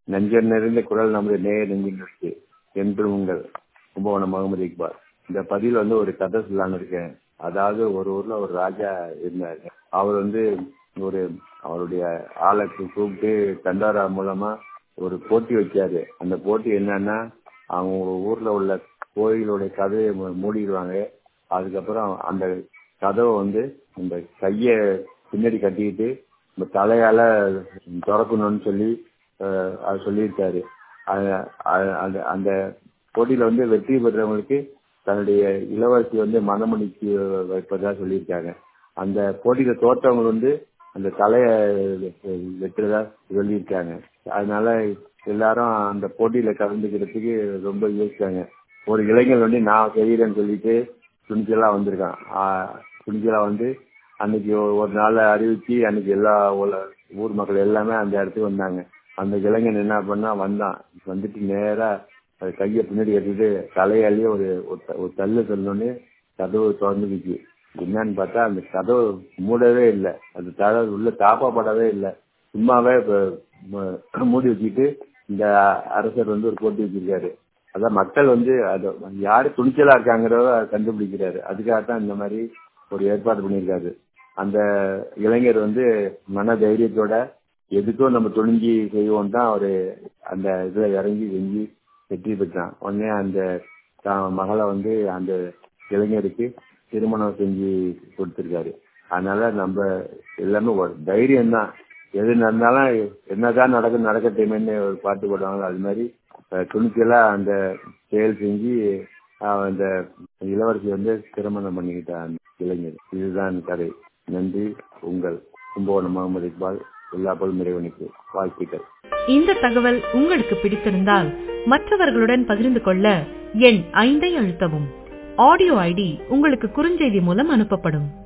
நஞ்சர் நிறைந்த குரல் நமது நேய நெஞ்சிற்கு என்று உங்கள் கும்பகோணம் முகமது இக்பால் இந்த பதிவில் வந்து ஒரு கதை சொல்லலான்னு இருக்கேன் அதாவது ஒரு ஊர்ல ஒரு ராஜா இருந்தாரு அவர் வந்து ஒரு அவருடைய ஆளை கூப்பிட்டு தண்டாரா மூலமா ஒரு போட்டி வச்சாரு அந்த போட்டி என்னன்னா அவங்க ஊர்ல உள்ள கோயிலுடைய கதையை மூடிடுவாங்க அதுக்கப்புறம் அந்த கதவை வந்து இந்த கைய பின்னாடி கட்டிக்கிட்டு இந்த தலையால திறக்கணும்னு சொல்லி அது சொல்லியிருக்காரு அந்த போட்டியில வந்து வெற்றி பெற்றவங்களுக்கு தன்னுடைய இளவரசி வந்து மனமணிக்கு வைப்பதா சொல்லியிருக்காங்க அந்த போட்டியில தோற்றவங்க வந்து அந்த தலைய வெட்டுறதா சொல்லியிருக்காங்க அதனால எல்லாரும் அந்த போட்டியில கலந்துக்கிறதுக்கு ரொம்ப யோசிச்சாங்க ஒரு இளைஞர் வந்து நான் செய்யறேன்னு சொல்லிட்டு துணிச்சலா வந்திருக்கான் துணிச்சலா வந்து அன்னைக்கு ஒரு நாள் அறிவிச்சு அன்னைக்கு எல்லா ஊர் மக்கள் எல்லாமே அந்த இடத்துக்கு வந்தாங்க அந்த இளைஞன் என்ன பண்ணா வந்தான் வந்துட்டு நேரா கையை பின்னாடி கட்டிட்டு தலையாலேயே ஒரு ஒரு தள்ளு தள்ளோன்னு கதவு திறந்துக்குச்சு என்னன்னு பார்த்தா அந்த கதவு மூடவே இல்லை அது தலை உள்ள தாப்பாப்படவே இல்லை சும்மாவே மூடி வச்சுட்டு இந்த அரசர் வந்து ஒரு போட்டி வச்சிருக்காரு அதான் மக்கள் வந்து அது யாரு துணிச்சலா இருக்காங்கிறத கண்டுபிடிக்கிறாரு அதுக்காகத்தான் இந்த மாதிரி ஒரு ஏற்பாடு பண்ணியிருக்காரு அந்த இளைஞர் வந்து மன தைரியத்தோட எதுக்கும் நம்ம துணிஞ்சி செய்வோம் தான் அவரு அந்த இதுல இறங்கி செஞ்சு வெற்றி பெற்றான் உடனே அந்த மகளை வந்து அந்த இளைஞருக்கு திருமணம் செஞ்சு கொடுத்திருக்காரு அதனால நம்ம எல்லாமே ஒரு தைரியம் தான் எது நடந்தாலும் என்னதான் நடக்கும் நடக்கட்டுமேன்னு ஒரு பாட்டு போடுவாங்க அது மாதிரி துணிச்சலா அந்த செயல் செஞ்சு அந்த இளவரசி வந்து திருமணம் பண்ணிக்கிட்டான் இளைஞர் இதுதான் கதை நன்றி உங்கள் கும்பகோணம் முகமது இக்பால் எல்லா பொருள் இறைவனுக்கு வாழ்த்துக்கள் இந்த தகவல் உங்களுக்கு பிடித்திருந்தால் மற்றவர்களுடன் பகிர்ந்து கொள்ள எண் ஐந்தை அழுத்தவும் ஆடியோ ஐடி உங்களுக்கு குறுஞ்செய்தி மூலம் அனுப்பப்படும்